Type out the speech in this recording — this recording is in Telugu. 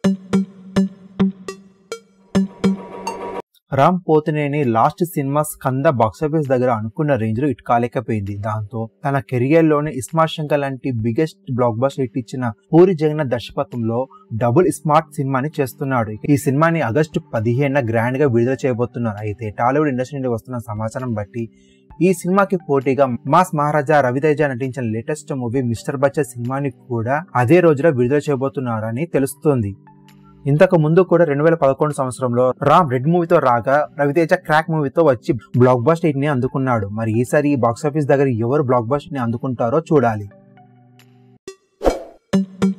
Ram Pothineni last cinema Skanda box office దగ్గర అనుకున్న రేంజ్ లో ఇట్ కాలేకపోయింది దాంతో తన కెరియర్ లోనే ఇస్మార్ట్ శంకర్ లాంటి బిగ్గెస్ట్ బ్లాక్ బస్టర్ హిట్ ఇచ్చిన పూరి జగన్నాథ్ దర్శకత్వంలో డబుల్ స్మార్ట్ సినిమాని చేస్తున్నాడు ఈ సినిమాని ఆగస్టు పదిహేనున గ్రాండ్ గా విడుదల చేయబోతున్నారు అయితే టాలీవుడ్ ఇండస్ట్రీ నుండి వస్తున్న సమాచారం బట్టి ఈ సినిమాకి పోటీగా మాస్ మహారాజా రవితేజ నటించిన లేటెస్ట్ మూవీ మిస్టర్ బచ్చన్ సినిమాని కూడా అదే రోజులో విడుదల చేయబోతున్నారని తెలుస్తోంది ఇంతకు ముందు కూడా రెండు వేల పదకొండు సంవత్సరంలో రామ్ రెడ్ మూవీతో రాగా రవితేజ క్రాక్ మూవీతో వచ్చి బ్లాక్ బస్టర్ హిట్ ని అందుకున్నాడు మరి ఈసారి ఈ బాక్సాఫీస్ దగ్గర ఎవరు బ్లాక్ బస్టర్ ని అందుకుంటారో చూడాలి